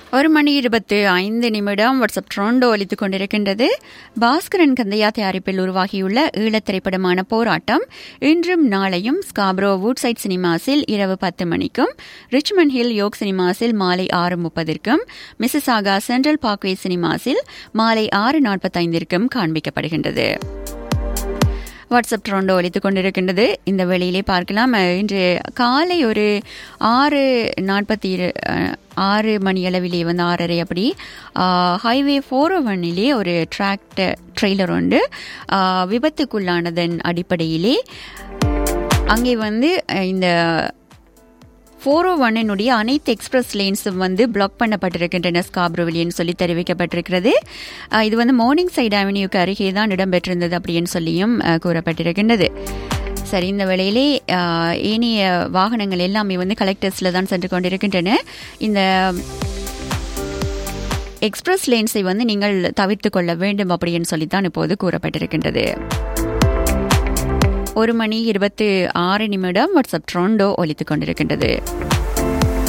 ஒரு மணி இருபத்து ஐந்து நிமிடம் வாட்ஸ்அப் ட்ரோண்டோ ஒலித்துக் கொண்டிருக்கின்றது பாஸ்கரன் கந்தையா தயாரிப்பில் உருவாகியுள்ள ஈழத் திரைப்படமான போராட்டம் இன்றும் நாளையும் ஸ்காப்ரோ வுட்சைட் சினிமாஸில் இரவு பத்து மணிக்கும் ரிச்மண்ட் ஹில் யோக் சினிமாஸில் மாலை ஆறு முப்பதிற்கும் மிசிசாகா சென்ட்ரல் பார்க்வே சினிமாஸில் மாலை ஆறு நாற்பத்தைந்திற்கும் காண்பிக்கப்படுகின்றது வாட்ஸ்அப் ட்ரோண்டோ ஒலித்துக் கொண்டிருக்கின்றது இந்த வேளையிலே பார்க்கலாம் அஹ், இன்று காலை ஒரு ஆறு நாற்பத்தி இரு அஹ், ஆறு மணி அளவிலே வந்து ஆறரை அப்படி ஹைவே ஃபோர் ஒன்னிலே ஒரு டிராக்டர் ட்ரெய்லர் உண்டு ஆஹ், விபத்துக்குள்ளானதன் அடிப்படையிலே அங்கே வந்து அஹ், இந்த ஃபோர் ஓ ஒன்னுடைய அனைத்து எக்ஸ்பிரஸ் லேன்ஸும் வந்து பிளாக் பண்ணப்பட்டிருக்கின்றன ஸ்காப்ரோவிலியன் சொல்லி தெரிவிக்கப்பட்டிருக்கிறது அஹ் இது வந்து மார்னிங் சைடு அவென்யூக்கு அருகே தான் இடம்பெற்றிருந்தது அப்படின்னு சொல்லியும் அஹ், கூறப்பட்டிருக்கின்றது சரி இந்த வேளையிலே அஹ், ஏனைய வாகனங்கள் எல்லாமே வந்து கலெக்டர்ஸில் தான் சென்று கொண்டிருக்கின்றன இந்த எக்ஸ்பிரஸ் லேன்ஸை வந்து நீங்கள் தவிர்த்து கொள்ள வேண்டும் அப்படின்னு சொல்லித்தான் இப்போது கூறப்பட்டிருக்கின்றது ஒரு மணி இருபத்து ஆறு நிமிடம் வாட்ஸ்அப் ட்ரோண்டோ ஒலித்துக் கொண்டிருக்கின்றது